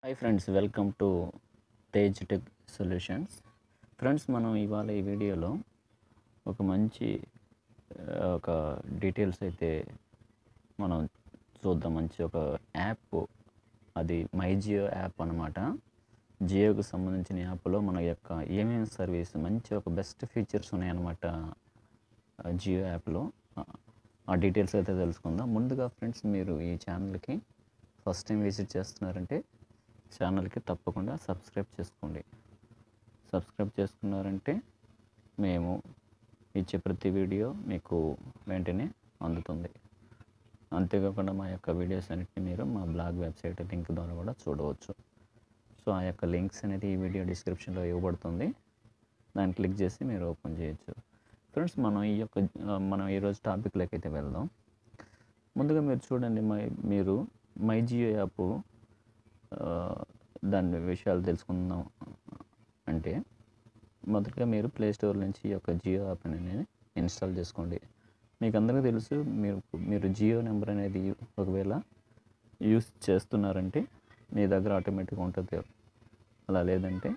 Hi friends welcome to Tej tech solutions friends మనం ఇవాళ ఈ వీడియోలో ఒక మంచి ఆ, ఒక డీటెయిల్స్ అయితే మనం చూద్దాం మంచి ఒక యాప్ అది మై జియో యాప్ అనమాట జియోకి సంబంధించిన యాప్లో మన యొక్క ఏమేమి సర్వీస్ మంచి ఒక బెస్ట్ ఫీచర్స్ ఉన్నాయన్నమాట ఆ, జియో యాప్లో ఆ, ఆ డీటెయిల్స్ అయితే తెలుసుకుందాం ముందుగా ఫ్రెండ్స్ మీరు ఈ ఛానల్కి ఫస్ట్ టైం విజిట్ చేస్తున్నారంటే ఛానల్కి తప్పకుండా సబ్స్క్రైబ్ చేసుకోండి సబ్స్క్రైబ్ చేసుకున్నారంటే మేము ఇచ్చే ప్రతి వీడియో మీకు వెంటనే అందుతుంది అంతేకాకుండా మా యొక్క వీడియోస్ అన్నిటిని మీరు మా బ్లాగ్ వెబ్సైట్ లింక్ ద్వారా కూడా చూడవచ్చు సో ఆ యొక్క లింక్స్ అనేది ఈ వీడియో డిస్క్రిప్షన్లో ఇవ్వబడుతుంది దాన్ని క్లిక్ చేసి మీరు ఓపెన్ చేయొచ్చు ఫ్రెండ్స్ మనం ఈ యొక్క ఆ, మనం ఈరోజు టాపిక్లోకి అయితే వెళ్దాం ముందుగా మీరు చూడండి మై మీరు మై జియో యాప్ ఆ, దాని విషయాలు తెలుసుకుందాం అంటే మొదటగా మీరు ప్లే స్టోర్ నుంచి ఈ యొక్క జియో యాప్ అనేది ఇన్స్టాల్ చేసుకోండి మీకు అందరికీ తెలుసు మీరు మీరు జియో నెంబర్ అనేది ఒకవేళ యూస్ చేస్తున్నారంటే మీ దగ్గర ఆటోమేటిక్గా ఉంటుంది అలా లేదంటే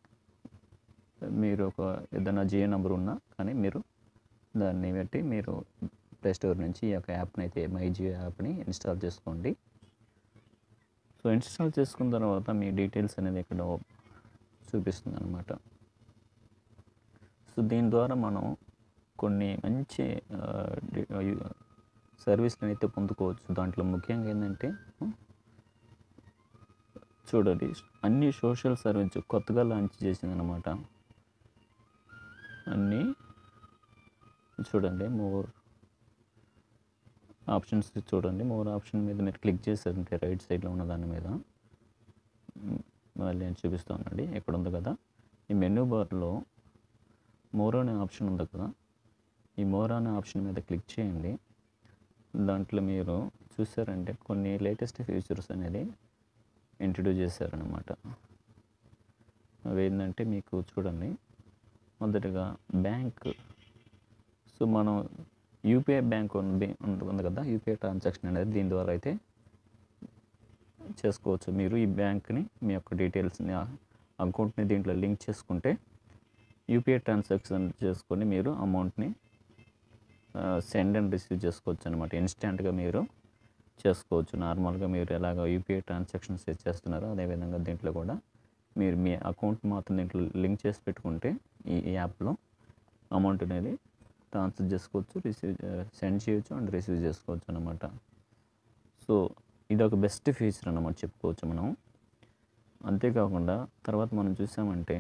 మీరు ఒక ఏదైనా జియో నెంబర్ ఉన్నా కానీ మీరు దాన్ని బట్టి మీరు ప్లే స్టోర్ నుంచి ఈ యొక్క యాప్ని అయితే మై జియో యాప్ని ఇన్స్టాల్ చేసుకోండి సో ఇన్స్టాల్ చేసుకున్న తర్వాత మీ డీటెయిల్స్ అనేది ఇక్కడ చూపిస్తుంది అనమాట సో దీని ద్వారా మనం కొన్ని మంచి సర్వీస్లను అయితే పొందుకోవచ్చు దాంట్లో ముఖ్యంగా ఏంటంటే చూడండి అన్ని సోషల్ సర్వీస్ కొత్తగా లాంచ్ చేసిందనమాట అన్నీ చూడండి మోర్ ఆప్షన్స్ చూడండి మోర్ ఆప్షన్ మీద మీరు క్లిక్ చేశారంటే రైట్ సైడ్లో ఉన్న దాని మీద మ్, మళ్ళీ నేను చూపిస్తానండి ఇక్కడ ఉంది కదా ఈ మెనూ బార్లో మోర్ అనే ఆప్షన్ ఉంది కదా ఈ మోర్ అనే ఆప్షన్ మీద క్లిక్ చేయండి దాంట్లో మీరు చూసారంటే కొన్ని లేటెస్ట్ ఫీచర్స్ అనేది ఇంట్రడ్యూస్ చేశారనమాట అవి ఏంటంటే మీకు చూడండి మొదటిగా బ్యాంక్ సో మనం యూపీఐ బ్యాంక్ ఉంది ఉంది కదా యూపీఐ ట్రాన్సాక్షన్ అనేది దీని ద్వారా అయితే చేసుకోవచ్చు మీరు ఈ బ్యాంక్ని మీ యొక్క డీటెయిల్స్ని అకౌంట్ని దీంట్లో లింక్ చేసుకుంటే యూపీఐ ట్రాన్సాక్షన్ చేసుకొని మీరు అమౌంట్ని సెండ్ అండ్ రిసీవ్ చేసుకోవచ్చు అనమాట ఇన్స్టెంట్గా మీరు చేసుకోవచ్చు నార్మల్గా మీరు ఎలాగ యూపీఐ ట్రాన్సాక్షన్స్ చేస్తున్నారో అదేవిధంగా దీంట్లో కూడా మీరు మీ అకౌంట్ మాత్రం దీంట్లో లింక్ చేసి పెట్టుకుంటే ఈ ఈ యాప్లో అమౌంట్ అనేది ట్రాన్స్ఫర్ చేసుకోవచ్చు రిసీవ్ సెండ్ చేయొచ్చు అండ్ రిసీవ్ చేసుకోవచ్చు అనమాట సో ఇది ఒక బెస్ట్ ఫీచర్ అన్నమాట చెప్పుకోవచ్చు మనం అంతేకాకుండా తర్వాత మనం చూసామంటే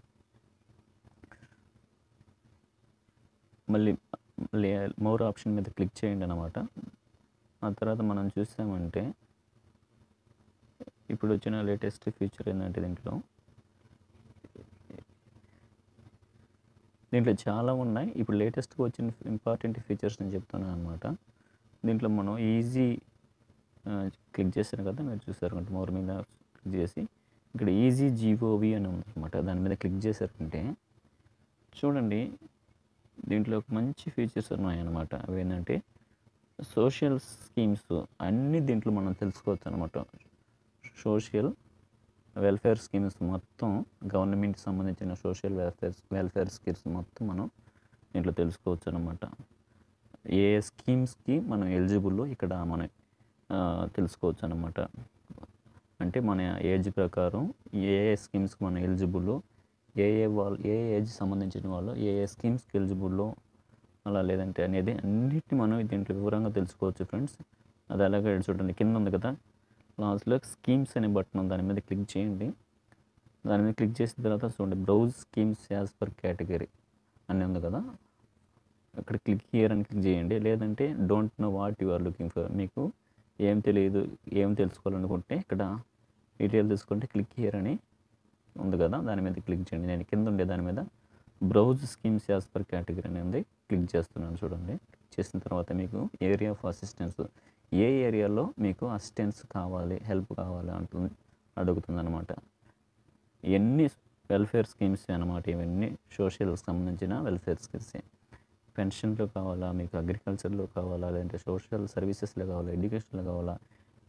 మళ్ళీ మళ్ళీ మోర్ ఆప్షన్ మీద క్లిక్ చేయండి అనమాట ఆ తర్వాత మనం చూసామంటే ఇప్పుడు వచ్చిన లేటెస్ట్ ఫీచర్ ఏంటంటే దీంట్లో దీంట్లో చాలా ఉన్నాయి ఇప్పుడు లేటెస్ట్గా వచ్చిన ఇంపార్టెంట్ ఫీచర్స్ నేను చెప్తున్నాను అనమాట దీంట్లో మనం ఈజీ క్లిక్ చేశారు కదా మీరు చూసారు అంటే మోర్ మీద క్లిక్ చేసి ఇక్కడ ఈజీ జీఓవి అని ఉందన్నమాట దాని మీద క్లిక్ చేశారంటే చూడండి దీంట్లో ఒక మంచి ఫీచర్స్ ఉన్నాయన్నమాట అవి ఏంటంటే సోషల్ స్కీమ్స్ అన్నీ దీంట్లో మనం తెలుసుకోవచ్చు అనమాట సోషల్ వెల్ఫేర్ స్కీమ్స్ మొత్తం గవర్నమెంట్కి సంబంధించిన సోషల్ వెల్ఫేర్ వెల్ఫేర్ స్కీమ్స్ మొత్తం మనం దీంట్లో తెలుసుకోవచ్చు అనమాట ఏ స్కీమ్స్కి మనం ఎలిజిబుల్ ఇక్కడ మనం ఆ, తెలుసుకోవచ్చు అనమాట అంటే మన ఏజ్ ప్రకారం ఏ ఏ స్కీమ్స్కి మనం ఎలిజిబుల్ ఏ ఏ వాళ్ళు ఏ ఏజ్ సంబంధించిన వాళ్ళు ఏ ఏ స్కీమ్స్కి ఎలిజిబుల్లో అలా లేదంటే అనేది అన్నిటిని మనం దీంట్లో వివరంగా తెలుసుకోవచ్చు ఫ్రెండ్స్ అది అలాగే చూడండి కింద ఉంది కదా లాస్ట్లో స్కీమ్స్ అనే బటన్ ఉంది దాని మీద క్లిక్ చేయండి దాని మీద క్లిక్ చేసిన తర్వాత చూడండి browse schemes as per category అని ఉంది కదా ఇక్కడ క్లిక్ హియర్ అని క్లిక్ చేయండి లేదంటే don't know what you are looking for మీకు ఏం తెలియదు ఏం తెలుసుకోవాలనుకుంటే ఇక్కడ డీటెయిల్ తీసుకుంటే క్లిక్ హియర్ అని ఉంది కదా దాని మీద క్లిక్ చేయండి నేను కింద ఉండే దాని మీద browse schemes as per category అని ఉంది క్లిక్ చేస్తున్నాను చూడండి చేసిన తర్వాత మీకు ఏరియా ఆఫ్ అసిస్టెన్స్ ఏ ఏరియాలో మీకు అసిస్టెన్స్ కావాలి హెల్ప్ కావాలి అంటుంది అడుగుతుంది అనమాట ఎన్ని వెల్ఫేర్ స్కీమ్స్ అనమాట ఇవన్నీ సోషల్ సంబంధించిన వెల్ఫేర్ స్కీమ్స్ పెన్షన్లో కావాలా మీకు అగ్రికల్చర్లో కావాలా లేదంటే సోషల్ సర్వీసెస్లో కావాలా ఎడ్యుకేషన్లో కావాలా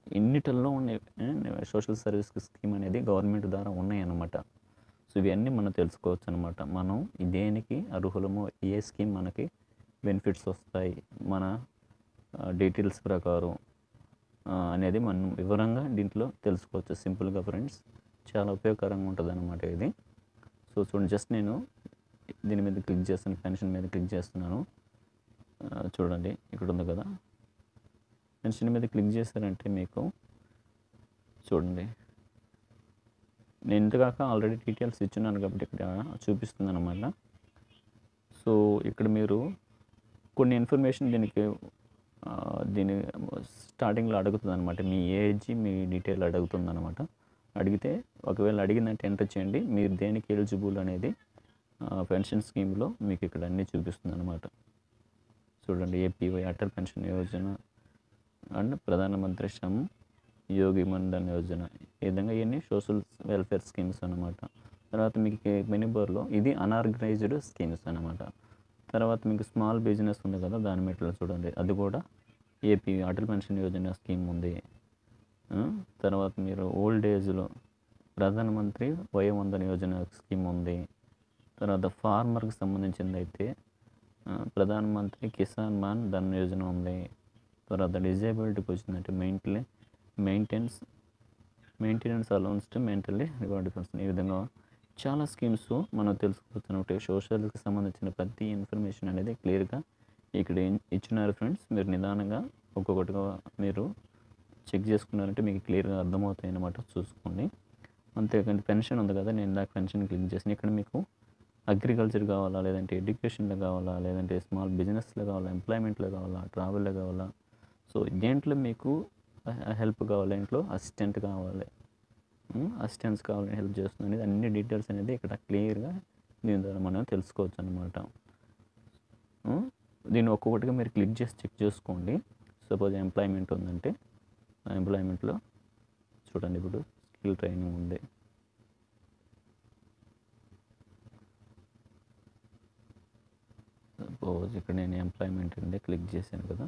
ఎన్నిటిల్లో ఉన్నాయి సోషల్ సర్వీస్ స్కీమ్ అనేది గవర్నమెంట్ ద్వారా ఉన్నాయి అన్నమాట సో ఇవన్నీ మనం తెలుసుకోవచ్చు అనమాట మనం దేనికి అర్హులమో ఏ స్కీమ్ మనకి బెనిఫిట్స్ వస్తాయి మన డీటెయిల్స్ ప్రకారం ఆ, అనేది మనం వివరంగా దీంట్లో తెలుసుకోవచ్చు సింపుల్గా ఫ్రెండ్స్ చాలా ఉపయోగకరంగా ఉంటుంది అనమాట ఇది సో చూడండి జస్ట్ నేను దీని మీద క్లిక్ చేస్తాను పెన్షన్ మీద క్లిక్ చేస్తున్నాను ఆ, చూడండి ఇక్కడ ఉంది కదా పెన్షన్ మీద క్లిక్ చేశారంటే మీకు చూడండి నేను ఇంతకాక ఆల్రెడీ డీటెయిల్స్ ఇచ్చున్నాను కాబట్టి ఇక్కడ చూపిస్తుంది అనమాట సో ఇక్కడ మీరు కొన్ని ఇన్ఫర్మేషన్ దీనికి ఆ, దీని స్టార్టింగ్లో అడుగుతుంది అనమాట మీ ఏజ్ మీ డీటెయిల్ అడుగుతుంది అనమాట అడిగితే ఒకవేళ అడిగిందంటే ఎంటర్ చేయండి మీరు దేనికి ఎలిజిబుల్ అనేది పెన్షన్ స్కీమ్లో మీకు ఇక్కడ అన్నీ చూపిస్తుంది అనమాట చూడండి APY Atal pension Yojana and Pradhanmantri Shram యోగి మన్ధన్ యోజన ఈ విధంగా ఇవన్నీ సోషల్ వెల్ఫేర్ స్కీమ్స్ అనమాట తర్వాత మీకు మెనీబర్లో ఇది అనార్గనైజ్డ్ స్కీమ్స్ అనమాట తర్వాత మీకు స్మాల్ బిజినెస్ ఉంది కదా దాని మెట్లో చూడండి అది కూడా AP Atal pension Yojana scheme ఉంది ఆ, తర్వాత మీరు ఓల్డ్ ఏజ్లో ప్రధానమంత్రి వయోవందన యోజన స్కీమ్ ఉంది తర్వాత ఫార్మర్కి సంబంధించింది అయితే ఆ, ప్రధానమంత్రి కిసాన్ మాన్ ధన్ యోజన ఉంది తర్వాత డిజేబిలిటీకి వచ్చిందంటే mentally maintenance maintenance allowance to mentally retarded person ఈ విధంగా చాలా స్కీమ్స్ మనం తెలుసుకోవచ్చు సోషల్కి సంబంధించిన ప్రతి ఇన్ఫర్మేషన్ అనేది క్లియర్గా ఇక్కడ ఇన్- ఇచ్చినారు ఫ్రెండ్స్ మీరు నిదానంగా ఒక్కొక్కటిగా మీరు చెక్ చేసుకున్నారంటే మీకు క్లియర్గా అర్థమవుతాయి అన్నమాట చూసుకోండి అంతేకాని పెన్షన్ ఉంది కదా నేను ఇందాక పెన్షన్ క్లిక్ చేసిన ఇక్కడ మీకు అగ్రికల్చర్ కావాలా లేదంటే ఎడ్యుకేషన్లో కావాలా లేదంటే స్మాల్ బిజినెస్లో కావాలా ఎంప్లాయ్మెంట్లో కావాలా ట్రావెల్లో కావాలా సో దేంట్లో మీకు హెల్ప్ కావాలి ఇంట్లో అసిస్టెంట్ కావాలి అసిస్టెంట్స్ కావాలని హెల్ప్ చేస్తుంది అనేది అన్ని డీటెయిల్స్ అనేది ఇక్కడ క్లియర్గా దీని ద్వారా మనం తెలుసుకోవచ్చు అనమాట దీన్ని ఒక్కొక్కటిగా మీరు క్లిక్ చేసి చెక్ చేసుకోండి సపోజ్ ఎంప్లాయ్మెంట్ ఉందంటే ఆ ఎంప్లాయ్మెంట్లో చూడండి ఇప్పుడు స్కిల్ ట్రైనింగ్ ఉంది సపోజ్ ఇక్కడ నేను ఎంప్లాయ్మెంట్ ఉంది క్లిక్ చేశాను కదా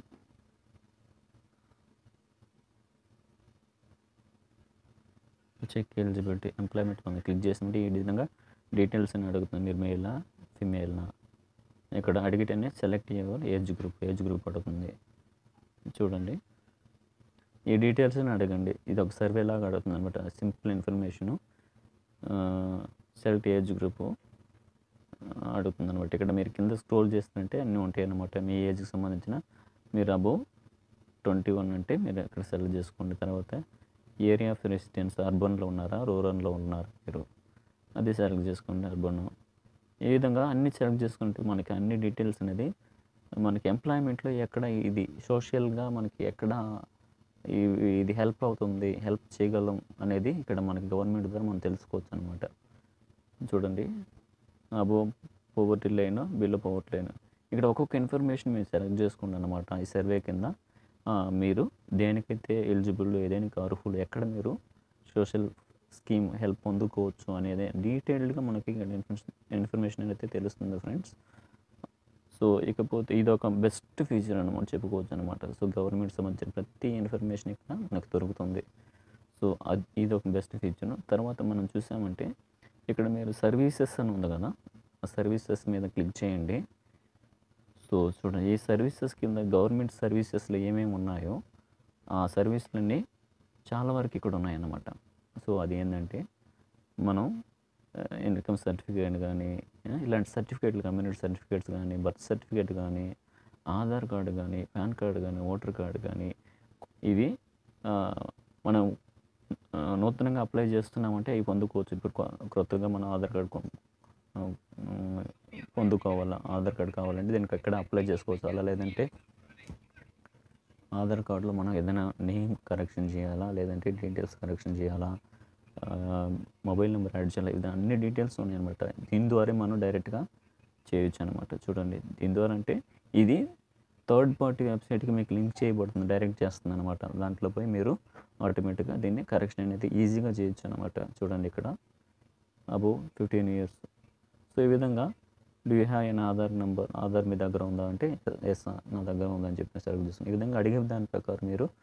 చెక్ ఎలిజిబిలిటీ ఎంప్లాయ్మెంట్ ఉంది క్లిక్ చేసినట్టు ఈ విధంగా డీటెయిల్స్ అని అడుగుతుంది మీరు మేలా ఫిమేల్నా ఇక్కడ అడిగితేనే సెలెక్ట్ చేయాలి ఏజ్ గ్రూప్ ఏజ్ గ్రూప్ అడుగుతుంది చూడండి ఈ డీటెయిల్స్ అని అడగండి ఇది ఒక సర్వే లాగా అడుగుతుంది అనమాట simple information select age group అడుగుతుంది అనమాట ఇక్కడ మీరు కింద స్క్రోల్ చేస్తుంటే అన్నీ ఉంటాయి అన్నమాట మీ ఏజ్కి సంబంధించిన మీరు అబోవ్ ట్వంటీ వన్ అంటే మీరు ఇక్కడ సెలెక్ట్ చేసుకోండి తర్వాత ఏరియా ఆఫ్ రెసిడెన్స్ అర్బన్లో ఉన్నారా రూరల్లో ఉన్నారా మీరు అది సెలెక్ట్ చేసుకోండి అర్బన్ ఈ విధంగా అన్ని సెలెక్ట్ చేసుకుంటే మనకి అన్ని డీటెయిల్స్ అనేది మనకి ఎంప్లాయ్మెంట్లో ఎక్కడ ఇది సోషల్గా మనకి ఎక్కడ ఈ- ఇది హెల్ప్ అవుతుంది హెల్ప్ చేయగలం అనేది ఇక్కడ మనకి గవర్నమెంట్ ద్వారా మనం తెలుసుకోవచ్చు అనమాట చూడండి above poverty line below poverty line ఇక్కడ ఒక్కొక్క ఇన్ఫర్మేషన్ మీరు సెలెక్ట్ చేసుకోండి అనమాట ఈ సర్వే కింద ఆ, మీరు దేనికైతే ఎలిజిబుల్ ఏదైనా అర్హులు ఎక్కడ మీరు సోషల్ స్కీమ్ హెల్ప్ పొందుకోవచ్చు అనేది డీటెయిల్డ్గా మనకి ఇన్ఫర్మేషన్ అయితే తెలుస్తుంది ఫ్రెండ్స్ సో ఇకపోతే ఇది ఒక బెస్ట్ ఫీచర్ అనమాట చెప్పుకోవచ్చు అనమాట సో గవర్నమెంట్ సంబంధించిన ప్రతి ఇన్ఫర్మేషన్ ఇక్కడ మనకు దొరుకుతుంది సో అది ఇది ఒక బెస్ట్ ఫీచర్ తర్వాత మనం చూసామంటే ఇక్కడ మీరు సర్వీసెస్ అని ఉంది కదా ఆ సర్వీసెస్ మీద క్లిక్ చేయండి సో చూడండి ఈ సర్వీసెస్ కింద గవర్నమెంట్ సర్వీసెస్లో ఏమేమి ఉన్నాయో ఆ సర్వీసులన్నీ చాలా వరకు ఇక్కడ ఉన్నాయన్నమాట సో అది ఏంటంటే మనం ఇన్కమ్ సర్టిఫికేట్ కానీ ఆ, ఇలాంటి సర్టిఫికేట్లు కమ్యూనిటీ సర్టిఫికేట్స్ కానీ బర్త్ సర్టిఫికేట్ కానీ ఆధార్ కార్డు కానీ పాన్ కార్డు కానీ ఓటర్ కార్డు కానీ ఇవి ఆ, మనం ఆ, నూతనంగా అప్లై చేస్తున్నామంటే అవి పొందుకోవచ్చు ఇప్పుడు కొ- క్రొత్తగా మనం ఆధార్ కార్డు కొ- ఆ, ఉమ్, పొందుకోవాలా ఆధార్ కార్డు కావాలంటే దీనికి ఎక్కడ అప్లై చేసుకోవచ్చు అలా లేదంటే ఆధార్ కార్డులో మనం ఏదైనా నేమ్ కరెక్షన్ చేయాలా లేదంటే డీటెయిల్స్ కరెక్షన్ చేయాలా ఆ, మొబైల్ నెంబర్ యాడ్ చేయాలి ఇది అన్ని డీటెయిల్స్ ఉన్నాయి అనమాట దీని ద్వారా మనం డైరెక్ట్గా చేయొచ్చు అనమాట చూడండి దీని ద్వారా అంటే ఇది థర్డ్ పార్టీ వెబ్సైట్కి మీకు లింక్ చేయబడుతుంది డైరెక్ట్ చేస్తుంది అనమాట దాంట్లో పోయి మీరు ఆటోమేటిక్గా దీన్ని కరెక్షన్ అనేది ఈజీగా చేయొచ్చు అనమాట చూడండి ఇక్కడ అబో ఫిఫ్టీన్ ఇయర్స్ సో ఈ విధంగా do you have an Aadhaar number Aadhaar మీ దగ్గర ఉందా అంటే ఎస్ నా దగ్గర ఉందని చెప్పి సెలెక్ట్ చేస్తాను ఈ విధంగా అడిగే దాని ప్రకారం మీరు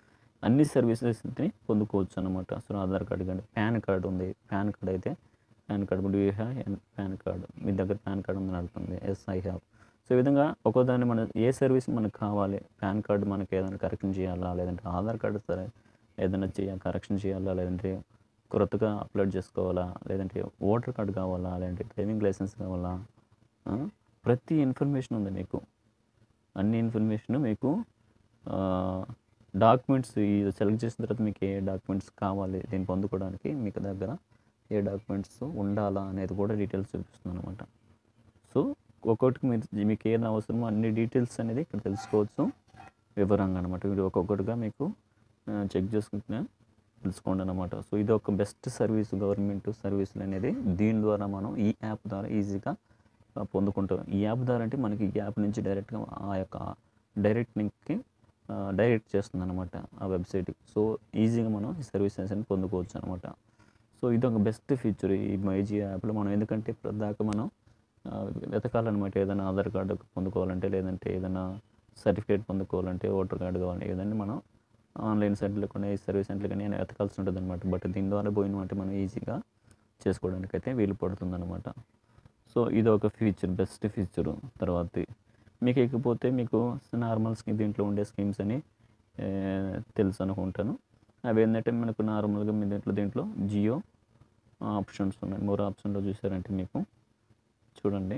అన్ని సర్వీసెస్ని పొందుకోవచ్చు అనమాట సో ఆధార్ కార్డు కానీ పాన్ కార్డు ఉంది పాన్ కార్డ్ అయితే PAN card do you have PAN card మీ దగ్గర పాన్ కార్డు ఉందని అడుగుతుంది ఎస్ ఐ హ్యావ్ సో ఈ విధంగా ఒక్కోదాన్ని మన ఏ సర్వీస్ మనకు కావాలి పాన్ కార్డు మనకి ఏదైనా కరెక్షన్ చేయాలా లేదంటే ఆధార్ కార్డు సరే ఏదైనా చేయ కరెక్షన్ చేయాలా లేదంటే కొత్తగా అప్లోడ్ చేసుకోవాలా లేదంటే ఓటర్ కార్డు కావాలా లేదంటే డ్రైవింగ్ లైసెన్స్ కావాలా ఆ? ప్రతి ఇన్ఫర్మేషన్ ఉంది మీకు అన్ని ఇన్ఫర్మేషన్ మీకు డాక్యుమెంట్స్ సెలెక్ట్ చేసిన తర్వాత మీకు ఏ డాక్యుమెంట్స్ కావాలి దీన్ని పొందుకోవడానికి మీకు దగ్గర ఏ డాక్యుమెంట్స్ ఉండాలా అనేది కూడా డీటెయిల్స్ చూపిస్తుంది అనమాట సో ఒక్కొక్కటికి మీరు మీకు ఏది అవసరమో అన్ని డీటెయిల్స్ అనేది ఇక్కడ తెలుసుకోవచ్చు వివరంగా అనమాట ఇది ఒక్కొక్కటిగా మీకు చెక్ చేసుకుంటే తెలుసుకోండి అనమాట సో ఇది ఒక బెస్ట్ సర్వీస్ గవర్నమెంట్ సర్వీసులు అనేది దీని ద్వారా మనం ఈ యాప్ ద్వారా ఈజీగా ఆ, పొందుకుంటాం ఈ యాప్ ద్వారా అంటే మనకి ఈ యాప్ నుంచి డైరెక్ట్గా ఆ యొక్క డైరెక్ట్ లింక్కి డైరెక్ట్ చేస్తుంది అనమాట ఆ వెబ్సైట్కి సో ఈజీగా మనం ఈ సర్వీసెస్ అని పొందుకోవచ్చు అనమాట సో ఇది ఒక బెస్ట్ ఫీచర్ ఈ మైజీ యాప్లో మనం ఎందుకంటే దాకా మనం ఆ, వెతకాలన్నమాట ఏదైనా ఆధార్ కార్డు పొందుకోవాలంటే లేదంటే ఏదైనా సర్టిఫికేట్ పొందుకోవాలంటే ఓటర్ కార్డు కావాలి ఏదైనా మనం ఆన్లైన్ సెంటర్లో కొన్ని ఈ సర్వీస్ సెంటర్లు కానీ వెతకాల్సి ఉంటుంది అనమాట బట్ దీని ద్వారా పోయినమంటే మనం ఈజీగా చేసుకోవడానికి అయితే వీలు పడుతుంది అనమాట సో ఇది ఒక ఫీచర్ బెస్ట్ ఫీచర్ తర్వాత మీకు ఇకపోతే మీకు నార్మల్ స్కీమ్ దీంట్లో ఉండే స్కీమ్స్ అని ఏ, తెలుసు అనుకుంటాను అవి ఏంటంటే మనకు నార్మల్గా మీ దీంట్లో దీంట్లో జియో ఆప్షన్స్ ఉన్నాయి మోర్ ఆప్షన్లో చూసారంటే మీకు చూడండి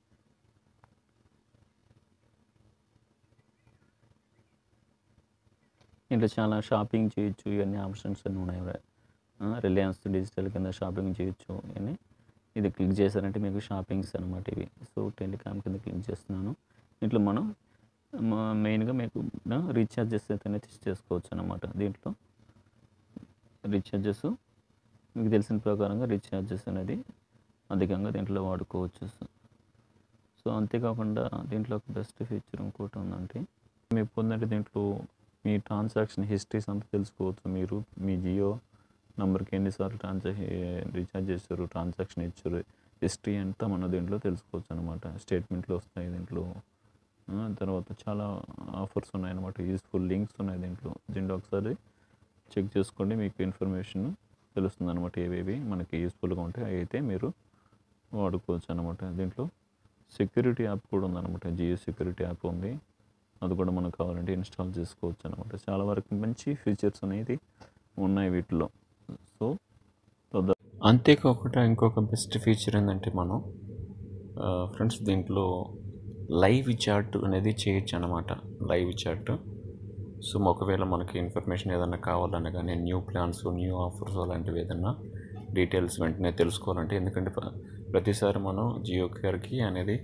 ఇంట్లో చాలా షాపింగ్ చేయొచ్చు ఇవన్నీ ఆప్షన్స్ అన్నీ ఉన్నాయి రిలయన్స్ డిజిటల్ కింద షాపింగ్ చేయొచ్చు అని ఇది క్లిక్ చేశారంటే మీకు షాపింగ్స్ అనమాట ఇవి సో టెలికామ్ కింద క్లిక్ చేస్తున్నాను దీంట్లో మనం మెయిన్గా మీకు రీఛార్జెస్ అయితే చేసుకోవచ్చు అనమాట దీంట్లో రీఛార్జెస్ మీకు తెలిసిన ప్రకారంగా రీఛార్జెస్ అనేది అధికంగా దీంట్లో వాడుకోవచ్చు సో అంతేకాకుండా దీంట్లో ఒక బెస్ట్ ఫీచర్ ఇంకోటి ఉందంటే మీకు పొందంటే దీంట్లో మీ ట్రాన్సాక్షన్ హిస్టరీస్ అంతా తెలుసుకోవచ్చు మీరు మీ జియో నంబర్కి ఎన్నిసార్లు ట్రాన్సాక్షన్ రీఛార్జ్ చేశారు ట్రాన్సాక్షన్ ఇచ్చారు హిస్టరీ అంతా మనం దీంట్లో తెలుసుకోవచ్చు అనమాట స్టేట్మెంట్లు వస్తాయి దీంట్లో ఆ, తర్వాత చాలా ఆఫర్స్ ఉన్నాయన్నమాట యూస్ఫుల్ లింక్స్ ఉన్నాయి దీంట్లో దీంట్లో ఒకసారి చెక్ చేసుకోండి మీకు ఇన్ఫర్మేషన్ తెలుస్తుంది అనమాట ఏవేవి మనకి యూస్ఫుల్గా ఉంటాయి అవి అయితే మీరు వాడుకోవచ్చు అనమాట దీంట్లో సెక్యూరిటీ యాప్ కూడా ఉందన్నమాట జియో సెక్యూరిటీ యాప్ ఉంది అది కూడా మనకు కావాలంటే ఇన్స్టాల్ చేసుకోవచ్చు అనమాట చాలా వరకు మంచి ఫీచర్స్ అనేది ఉన్నాయి వీటిలో సో అంతేకాకుండా ఇంకొక బెస్ట్ ఫీచర్ ఏంటంటే మనం ఫ్రెండ్స్ దీంట్లో లైవ్ చాట్ అనేది చేయొచ్చు అనమాట లైవ్ చాట్ సో ఒకవేళ మనకి ఇన్ఫర్మేషన్ ఏదైనా కావాలన్నా కానీ న్యూ ప్లాన్స్ న్యూ ఆఫర్స్ అలాంటివి ఏదైనా డీటెయిల్స్ వెంటనే తెలుసుకోవాలంటే ఎందుకంటే ప- ప్రతిసారి మనం జియో కేర్కి అనేది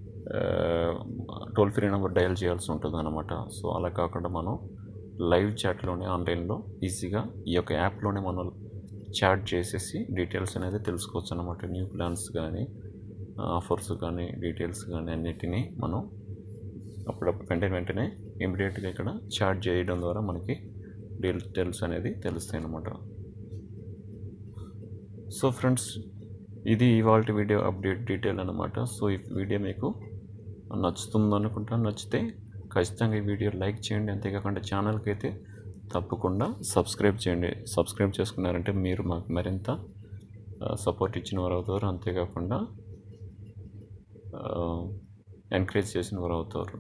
టోల్ ఫ్రీ నెంబర్ డయల్ చేయాల్సి ఉంటుంది అనమాట సో అలా కాకుండా మనం లైవ్ చాట్లోనే ఆన్లైన్లో ఈజీగా ఈ యొక్క యాప్లోనే మనం చాట్ చేసేసి డీటెయిల్స్ అనేది తెలుసుకోవచ్చు అనమాట న్యూ ప్లాన్స్ కానీ ఆఫర్స్ కానీ డీటెయిల్స్ కానీ అన్నిటినీ మనం అప్పుడప్పుడు వెంటనే వెంటనే ఇమీడియట్గా ఇక్కడ చాట్ చేయడం ద్వారా మనకి డీటెయిల్స్ అనేది తెలుస్తాయి అన్నమాట సో ఫ్రెండ్స్ ఇది ఇవాళ వీడియో అప్డేట్ డీటెయిల్ అనమాట సో ఈ వీడియో మీకు నచ్చుతుంది అనుకుంటాను నచ్చితే ఖచ్చితంగా ఈ వీడియో లైక్ చేయండి అంతేకాకుండా ఛానల్కి అయితే తప్పకుండా సబ్స్క్రైబ్ చేయండి సబ్స్క్రైబ్ చేసుకున్నారంటే మీరు మాకు మరింత సపోర్ట్ ఇచ్చిన వారు అవుతారు అంతేకాకుండా ఎంకరేజ్ చేసిన వారు అవుతారు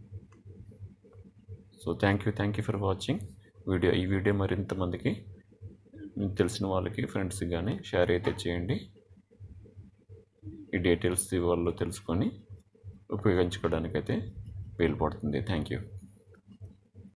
so thank you thank you for watching video ఈ వీడియో మరింత మందికి మీకు తెలిసిన వాళ్ళకి ఫ్రెండ్స్కి కానీ షేర్ అయితే చేయండి ఈ డీటెయిల్స్ వాళ్ళు తెలుసుకొని ఉపయోగించుకోవడానికైతే వీలు పడుతుంది థ్యాంక్ యూ